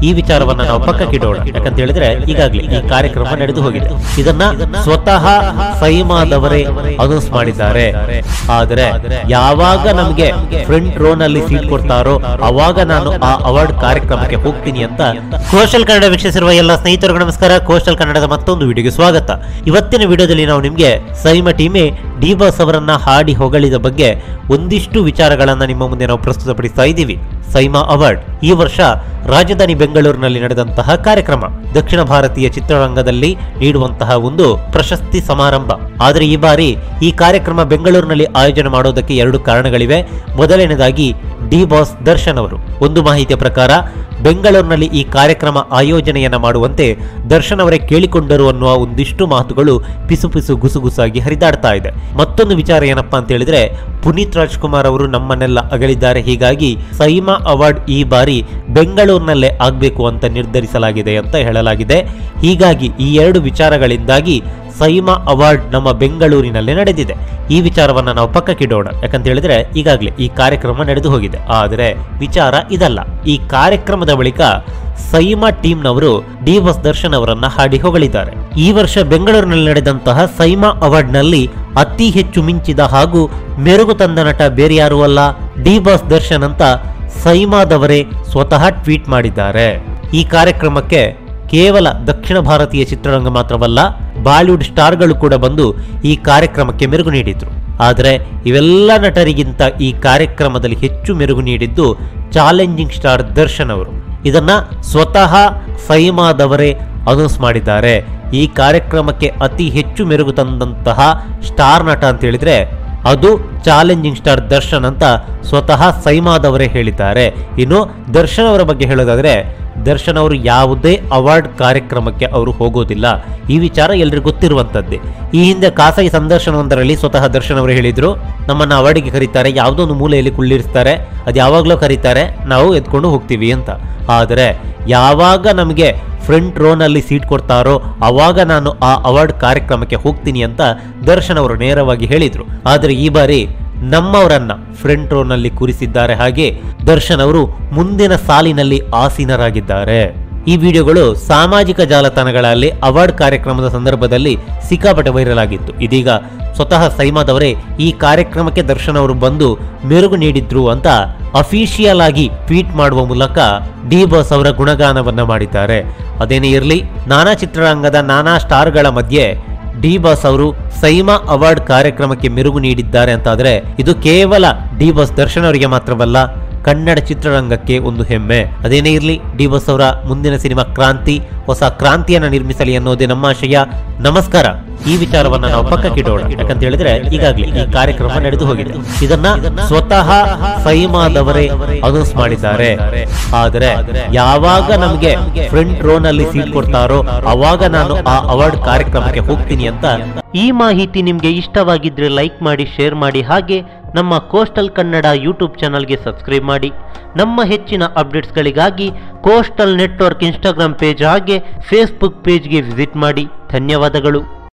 ಈ ವಿಚಾರವನ್ನ ನಾವು ಪಕ್ಕಕ್ಕಿಡೋಣ ಯಾಕಂತ ಹೇಳಿದ್ರೆ ಈಗಾಗಲೇ ಈ ಕಾರ್ಯಕ್ರಮ ನಡೆದು ಹೋಗಿದೆ ಇದನ್ನ ಸ್ವತಃ ಸೈಮಾದವರೇ ಅನೌನ್ಸ್ ಮಾಡಿದ್ದಾರೆ ಆದರೆ ಯಾವಾಗ ನಮಗೆ ಫ್ರಂಟ್ ರೋ ನಲ್ಲಿ ಸೀಟ್ ಕೊಡ್ತಾರೋ ಅವಾಗ ನಾನು ಆ ಅವಾರ್ಡ್ ಕಾರ್ಯಕ್ರಮಕ್ಕೆ ಹೋಗ್ತೀನಿ ಅಂತ ಕೋಶಲ್ ಕನ್ನಡ ವೀಕ್ಷಿಸಿರುವ ಎಲ್ಲ ಸ್ನೇಹಿತರಿಗೂ ನಮಸ್ಕಾರ ಕೋಶಲ್ ಕನ್ನಡದ ಮತ್ತೊಂದು ವಿಡಿಯೋಗೆ ಸ್ವಾಗತ ಇವತ್ತಿನ ವಿಡಿಯೋದಲ್ಲಿ ನಾವು ನಿಮಗೆ ಸೈಮ ಟೀಮೆ ಡಿ ಬಾಸ್ ಅವರನ್ನ ಹಾಡಿ ಹೊಗಳಿದ ಬಗ್ಗೆ ಒಂದಿಷ್ಟು ವಿಚಾರಗಳನ್ನ ನಿಮ್ಮ ಮುಂದೆ ನಾವು ಪ್ರಸ್ತುತಪಡಿಸ್ತಾ ಇದ್ದೀವಿ ಸೈಮಾ ಅವಾರ್ಡ್ ಈ ವರ್ಷ ರಾಜಧಾನಿ ಬೆಂಗಳೂರಿನಲ್ಲಿ ನಡೆದಂತಹ ಕಾರ್ಯಕ್ರಮ ದಕ್ಷಿಣ ಭಾರತೀಯ ಚಿತ್ರರಂಗದಲ್ಲಿ ನೀಡುವಂತಹ ಒಂದು ಪ್ರಶಸ್ತಿ ಸಮಾರಂಭ ಆದರೆ ಈ ಬಾರಿ ಈ ಕಾರ್ಯಕ್ರಮ ಬೆಂಗಳೂರಿನಲ್ಲಿ ಆಯೋಜನೆ ಮಾಡೋದಕ್ಕೆ ಎರಡು ಕಾರಣಗಳಿವೆ ಮೊದಲನೇದಾಗಿ ಡಿ ಬಾಸ್ ದರ್ಶನ್ ಅವರು ಒಂದು ಮಾಹಿತಿಯ ಪ್ರಕಾರ ಬೆಂಗಳೂರಿನಲ್ಲಿ ಈ ಕಾರ್ಯಕ್ರಮ ಆಯೋಜನೆಯನ್ನ ಮಾಡುವಂತೆ ದರ್ಶನ್ ಅವರೇ ಕೇಳಿಕೊಂಡರು ಅನ್ನುವ ಒಂದಿಷ್ಟು ಮಾತುಗಳು ಪಿಸು ಪಿಸು ಗುಸುಗುಸಾಗಿ ಹರಿದಾಡ್ತಾ ಇದೆ ಮತ್ತೊಂದು ವಿಚಾರ ಏನಪ್ಪಾ ಅಂತ ಹೇಳಿದ್ರೆ ಪುನೀತ್ ರಾಜ್ಕುಮಾರ್ ಅವರು ನಮ್ಮನ್ನೆಲ್ಲ ಅಗಲಿದ್ದಾರೆ ಹೀಗಾಗಿ ಸೈಮಾ ಅವಾರ್ಡ್ ಈ ಬಾರಿ ಬೆಂಗಳೂರಿನಲ್ಲೇ ಆಗಬೇಕು ಅಂತ ನಿರ್ಧರಿಸಲಾಗಿದೆ ಅಂತ ಹೇಳಲಾಗಿದೆ ಹೀಗಾಗಿ ಈ ಎರಡು ವಿಚಾರಗಳಿಂದಾಗಿ ಸೈಮಾ ಅವಾರ್ಡ್ ನಮ್ಮ ಬೆಂಗಳೂರಿನಲ್ಲೇ ನಡೆದಿದೆ ಈ ವಿಚಾರವನ್ನ ನಾವು ಪಕ್ಕಕ್ಕಿಡೋಣ ಯಾಕಂತ ಹೇಳಿದ್ರೆ ಈಗಾಗಲೇ ಈ ಕಾರ್ಯಕ್ರಮ ನಡೆದು ಹೋಗಿದೆ ಆದರೆ ವಿಚಾರ ಇದಲ್ಲ ಈ ಕಾರ್ಯಕ್ರಮದ ಬಳಿಕ ಸೈಮಾ ಟೀಮ್ನವರು ಡಿ ಬಸ್ ದರ್ಶನ್ ಅವರನ್ನ ಹಾಡಿ ಹೊಗಳಿದ್ದಾರೆ ಈ ವರ್ಷ ಬೆಂಗಳೂರಿನಲ್ಲಿ ನಡೆದಂತಹ ಸೈಮಾ ಅವಾರ್ಡ್ನಲ್ಲಿ ಅತಿ ಹೆಚ್ಚು ಮಿಂಚಿದ ಹಾಗೂ ಮೆರುಗು ತಂದ ನಟ ಬೇರೆ ಯಾರೂ ಅಲ್ಲ ಡಿ ಬಾಸ್ ದರ್ಶನ್ ಅಂತ ಸೈಮಾದವರೇ ಸ್ವತಃ ಟ್ವೀಟ್ ಮಾಡಿದ್ದಾರೆ ಈ ಕಾರ್ಯಕ್ರಮಕ್ಕೆ ಕೇವಲ ದಕ್ಷಿಣ ಭಾರತೀಯ ಚಿತ್ರರಂಗ ಮಾತ್ರವಲ್ಲ ಬಾಲಿವುಡ್ ಸ್ಟಾರ್ಗಳು ಕೂಡ ಬಂದು ಈ ಕಾರ್ಯಕ್ರಮಕ್ಕೆ ಮೆರುಗು ನೀಡಿದ್ರು ಆದರೆ ಇವೆಲ್ಲ ನಟರಿಗಿಂತ ಈ ಕಾರ್ಯಕ್ರಮದಲ್ಲಿ ಹೆಚ್ಚು ಮೆರುಗು ನೀಡಿದ್ದು ಚಾಲೆಂಜಿಂಗ್ ಸ್ಟಾರ್ ದರ್ಶನ್ ಅವರು ಇದನ್ನ ಸ್ವತಃ ಸೈಮಾದವರೇ ಅನೌನ್ಸ್ ಮಾಡಿದ್ದಾರೆ ಈ ಕಾರ್ಯಕ್ರಮಕ್ಕೆ ಅತಿ ಹೆಚ್ಚು ಮೆರುಗು ತಂದಂತಹ ಸ್ಟಾರ್ ನಟ ಅಂತ ಹೇಳಿದ್ರೆ ಅದು ಚಾಲೆಂಜಿಂಗ್ ಸ್ಟಾರ್ ದರ್ಶನ್ ಅಂತ ಸ್ವತಃ ಸೈಮಾದವರೇ ಹೇಳಿದ್ದಾರೆ ಇನ್ನು ದರ್ಶನ್ ಅವರ ಬಗ್ಗೆ ಹೇಳೋದಾದ್ರೆ ದರ್ಶನ್ ಅವರು ಯಾವುದೇ ಅವಾರ್ಡ್ ಕಾರ್ಯಕ್ರಮಕ್ಕೆ ಅವರು ಹೋಗೋದಿಲ್ಲ ಈ ವಿಚಾರ ಎಲ್ರಿಗೂ ಗೊತ್ತಿರುವಂತದ್ದೇ ಈ ಹಿಂದೆ ಖಾಸಗಿ ಸಂದರ್ಶನವೊಂದರಲ್ಲಿ ಸ್ವತಃ ದರ್ಶನ್ ಅವರು ಹೇಳಿದ್ರು ನಮ್ಮನ್ನ ಅವಾರ್ಡಿಗೆ ಕರೀತಾರೆ ಯಾವುದೋ ಒಂದು ಮೂಲೆಯಲ್ಲಿ ಕುಳ್ಳಿರಿಸ್ತಾರೆ ಅದು ಯಾವಾಗಲೂ ಕರೀತಾರೆ ನಾವು ಎತ್ಕೊಂಡು ಹೋಗ್ತೀವಿ ಅಂತ ಆದರೆ ಯಾವಾಗ ನಮಗೆ ಫ್ರಂಟ್ ರೋನಲ್ಲಿ ಸೀಟ್ ಕೊಡ್ತಾರೋ ಅವಾಗ ನಾನು ಆ ಅವಾರ್ಡ್ ಕಾರ್ಯಕ್ರಮಕ್ಕೆ ಹೋಗ್ತೀನಿ ಅಂತ ದರ್ಶನ್ ಅವರು ನೇರವಾಗಿ ಹೇಳಿದ್ರು ಆದರೆ ಈ ಬಾರಿ ನಮ್ಮವರನ್ನ ಫ್ರಂಟ್ ರೋನಲ್ಲಿ ಕೂರಿಸಿದ್ದಾರೆ ಹಾಗೆ ದರ್ಶನ್ ಅವರು ಮುಂದಿನ ಸಾಲಿನಲ್ಲಿ ಆಸೀನರಾಗಿದ್ದಾರೆ ಈ ವಿಡಿಯೋಗಳು ಸಾಮಾಜಿಕ ಜಾಲತಾಣಗಳಲ್ಲಿ ಅವಾರ್ಡ್ ಕಾರ್ಯಕ್ರಮದ ಸಂದರ್ಭದಲ್ಲಿ ಸಿಕ್ಕಾಪಟ್ಟೆ ವೈರಲ್ ಆಗಿತ್ತು ಇದೀಗ ಸ್ವತಃ ಸೈಮಾದವರೇ ಈ ಕಾರ್ಯಕ್ರಮಕ್ಕೆ ದರ್ಶನ್ ಅವರು ಬಂದು ಮೆರುಗು ನೀಡಿದ್ರು ಅಂತ ಅಫಿಷಿಯಲ್ ಆಗಿ ಟ್ವೀಟ್ ಮಾಡುವ ಮೂಲಕ ಡಿ ಬಾಸ್ ಅವರ ಗುಣಗಾನವನ್ನ ಮಾಡಿದ್ದಾರೆ ಅದೇನೇ ಇರಲಿ ನಾನಾ ಚಿತ್ರರಂಗದ ನಾನಾ ಸ್ಟಾರ್ಗಳ ಮಧ್ಯೆ ಡಿ ಬಾಸ್ ಅವರು ಸೈಮಾ ಅವಾರ್ಡ್ ಕಾರ್ಯಕ್ರಮಕ್ಕೆ ಮೆರುಗು ನೀಡಿದ್ದಾರೆ ಅಂತಾದ್ರೆ ಇದು ಕೇವಲ ಡಿ ಬಾಸ್ ದರ್ಶನ್ ಅವರಿಗೆ ಮಾತ್ರವಲ್ಲ ಕನ್ನಡ ಚಿತ್ರರಂಗಕ್ಕೆ ಒಂದು ಹೆಮ್ಮೆ ಅದೇನೇ ಇರಲಿ ಡಿ ಬಾಸ್ ಅವರ ಮುಂದಿನ ಸಿನಿಮಾ ಕ್ರಾಂತಿ ಹೊಸ ಕ್ರಾಂತಿಯನ್ನ ನಿರ್ಮಿಸಲಿ ಅನ್ನೋದೇ ನಮ್ಮ ಆಶಯ ನಮಸ್ಕಾರ ಈ ವಿಚಾರವನ್ನ ನಾವು ಪಕ್ಕಕ್ಕಿಡೋಣ ಯಾಕಂತ ಹೇಳಿದ್ರೆ ಈಗಾಗಲೇ ಈ ಕಾರ್ಯಕ್ರಮ ನಡೆದು ಹೋಗಿದೆ ಇದನ್ನ ಸ್ವತಃ ಸೈಮಾದವರೇ ಅನೌನ್ಸ್ ಮಾಡಿದ್ದಾರೆ ಆದರೆ ಯಾವಾಗ ನಮಗೆ ಫ್ರಂಟ್ ರೋ ನಲ್ಲಿ ಸೀಟ್ ಕೊಡ್ತಾರೋ ಅವಾಗ ನಾನು ಆ ಅವಾರ್ಡ್ ಕಾರ್ಯಕ್ರಮಕ್ಕೆ ಹೋಗ್ತೀನಿ ಅಂತ ಈ ಮಾಹಿತಿ ನಿಮ್ಗೆ ಇಷ್ಟವಾಗಿದ್ರೆ ಲೈಕ್ ಮಾಡಿ ಶೇರ್ ಮಾಡಿ ಹಾಗೆ ನಮ್ಮ ಕೋಸ್ಟಲ್ ಕನ್ನಡ ಯೂಟ್ಯೂಬ್ ಚಾನಲ್ಗೆ ಸಬ್ಸ್ಕ್ರೈಬ್ ಮಾಡಿ ನಮ್ಮ ಹೆಚ್ಚಿನ ಅಪ್ಡೇಟ್ಸ್ಗಳಿಗಾಗಿ ಕೋಸ್ಟಲ್ ನೆಟ್ವರ್ಕ್ ಇನ್ಸ್ಟಾಗ್ರಾಮ್ ಪೇಜ್ ಹಾಗೆ ಫೇಸ್ಬುಕ್ ಪೇಜ್ಗೆ ವಿಸಿಟ್ ಮಾಡಿ ಧನ್ಯವಾದಗಳು